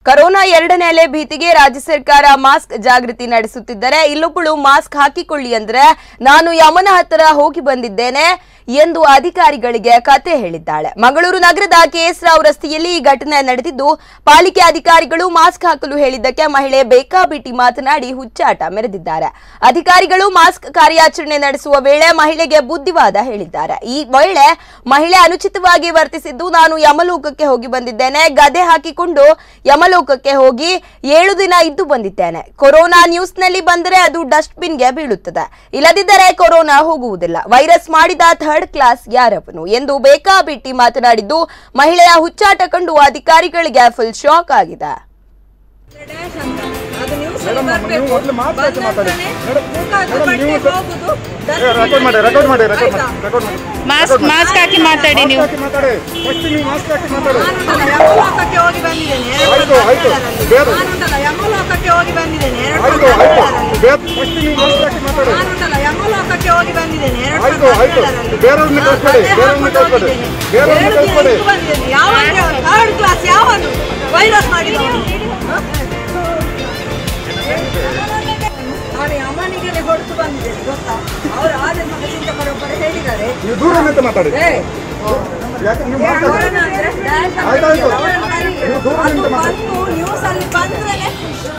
Corona ಎರಡನೇ ಅಲೆ ಭೀತಿಗೆ ರಾಜ್ಯ ಸರ್ಕಾರ ಮಾಸ್ಕ್ ಜಾಗೃತಿ ನಡೆಸುತ್ತಿದ್ದರೆ ಇಲ್ಲೊಬ್ಬಳು ಮಾಸ್ಕ್ ಹಾಕಿಕೊಳ್ಳಿ ಅಂದ್ರೆ ನಾನು ಯಮನ ಹತ್ತಿರ ಹೋಗಿ ಬಂದಿದ್ದೇನೆ ಎಂದು ಅಧಿಕಾರಿಗಳಿಗೆ ಕತೆ ಹೇಳಿದ್ದಾಳೆ ಮಂಗಳೂರು ನಗರದ ಕೆಎಸ್ ರಾವ್ ರಸ್ತೆಯಲ್ಲಿ ಈ ಘಟನೆ ನಡೆದಿದ್ದು ಪಾಲಿಕೆ ಅಧಿಕಾರಿಗಳು ಮಾಸ್ಕ್ ಹಾಕಲು ಹೇಳಿದ್ದಕ್ಕೆ ಮಹಿಳೆ ಬೇಕಾಬಿಟ್ಟಿ ಮಾತನಾಡಿ ಹುಚ್ಚಾಟ ಮೆರೆದಿದ್ದಾರೆ ಅಧಿಕಾರಿಗಳು ಮಾಸ್ಕ್ ಕಾರ್ಯಾಚರಣೆ ನಡೆಸುವ ವೇಳೆ ಮಹಿಳೆಗೆ ಬುದ್ಧಿವಾದ ಹೇಳಿದ್ದಾರೆ ಈ ವೇಳೆ ಮಹಿಳೆ ಅನುಚಿತವಾಗಿ ವರ್ತಿಸಿದ್ದು ನಾನು ಯಮಲೋಕಕ್ಕೆ ಹೋಗಿ ಬಂದಿದ್ದೇನೆ ಗದೆ ಹಾಕಿಕೊಂಡು ಯಮಲೋಕಕ್ಕೆ ಹೋಗಿ ಏಳು ದಿನ ಇದ್ದು ಬಂದಿದ್ದೇನೆ ಕೊರೋನಾ ನ್ಯೂಸ್ನಲ್ಲಿ ಬಂದರೆ ಅದು ಡಸ್ಟ್ಬಿನ್ಗೆ ಬೀಳುತ್ತದೆ ಇಲ್ಲದಿದ್ದರೆ ಕೊರೋನಾ ಹೋಗುವುದಿಲ್ಲ ವೈರಸ್ ಮಾಡಿದ ಥರ್ಡ್ ಕ್ಲಾಸ್ ಯಾರವನು ಎಂದು ಬೇಕಾಬಿಟ್ಟಿ ಮಾತನಾಡಿದ್ದು ಮಹಿಳೆಯ ಹುಚ್ಚಾಟ ಕಂಡು ಅಧಿಕಾರಿಗಳಿಗೆ ಫುಲ್ ಶಾಕ್ ಆಗಿದೆ ಡ್ಯಾಶ್ ಅಂತ. ಅದು news ಅಲ್ಲಿ ಮೇಡಮ್, ಬರ್ಬೇಕು. ನೀವು ಮೊದಲು ಮಾತ್ರ ಆಯ್ತು ಮಾತಾಡಿ. ಬಂದ ಮೇಡಮ್, ತಕ್ಷಣ ಮುಖ ಹಾಕಿ ಮೇಡಮ್, ಬಟ್ಟೆ ನೀವು ಹೋಗುದು, ಏ, ರೆಕಾರ್ಡ್ ಮಾಡಿ ರೆಕಾರ್ಡ್ ಮಾಡಿ ರೆಕಾರ್ಡ್ ಆಯ್ತಾ? ಮಾಡಿ ರೆಕಾರ್ಡ್ ಮಾಡಿ ಮಾಸ್ಕ್ ಮಾಸ್ಕ್ ಹಾಕಿ ಮಾತಾಡಿ ನೀವು ಮಾಸ್ಕ್ ಹಾಕಿ ಮಾತಾಡಿ ಫಸ್ಟ್ ನೀವು ಮಾಸ್ಕ್ ಹಾಕಿ ಮಾತಾಡಿ ನಾನುಂಟಲ್ಲ ಯಮಲೋಕಕ್ಕೆ ಹೋಗಿ ಬಂದಿದ್ದೇನೆ ಎರಡು ಆಯ್ತು, ವರ್ಷ ಆಯ್ತು. ಕಾಲದಲ್ಲಿ. ಬೇರೆ. ನಾನುಂಟಲ್ಲ ಯಮಲೋಕಕ್ಕೆ ಹೋಗಿ ಬಂದಿದ್ದೇನೆ ಎರಡು ಆಯ್ತು ವರ್ಷ ಆಯ್ತು ಕಾಲದಲ್ಲಿ. ಬೇರೆ ಫಸ್ಟ್ ನೀವು ಮಾಸ್ಕ್ ಹಾಕಿ ಮಾತಾಡಿ ನಾನುಂಟಲ್ಲ ಯಮಲೋಕಕ್ಕೆ ಹೋಗಿ ಬಂದಿದ್ದೇನೆ ಎರಡು ಆಯ್ತು, ವರ್ಷ ಆಯ್ತು. ಕಾಲದಲ್ಲಿ. ಬೇರೆಯವ್ರನ್ನ ನಾನು ಕಳ್ಸ್ಬೇಡಿ, ಗದ್ದೆ ಬೇರೆಯವ್ರನ್ನ ಹಾಕೊಂಡು ಕಳ್ಸ್ಬೇಡಿ. ಹೋಗಿದ್ದೇನೆ. ಬೇರೆಯವ್ರನ್ನ ಎರಡು ದಿನ ಕಳ್ಸ್ಬೇಡಿ. ಇದ್ದು ಬಂದಿದ್ದೇನೆ ಯಾವ ಥರ್ಡ್ ಕ್ಲಾಸ್ ಯಾವನು ವೈರಸ್ ಮಾಡಿದವನು ನಾನು ಅಮ್ಮನಿಗೆ ಹೊರತು ಬಂದಿದ್ದೇನೆ ಗೊತ್ತಾ ಅವರು ಆದ್ರೆ ಮಗ ಚಿಂತಕರೊಬ್ಬರು ಹೇಳಿದ್ದಾರೆ ನೀವು ದೂರ ನಿಂತು ಮಾತಾಡಿ ಏ, ಯಾಕೆ ನೀವು ಮಾತಾಡಿ ಅವರನ್ನ ಅಂದ್ರೆ ಡ್ಯಾನ್ಸ್ ಅಂತ ಆಯ್ತು, ಆಯ್ತು. ಅವರನ್ನ ಕರೀಲಿ. ನೀವು ದೂರ ಅದು ನಿಂತು ಮಾತಾಡಿ. ಬಂದು ನ್ಯೂಸ್ ಅಲ್ಲಿ ಬಂದ್ರೇನೆ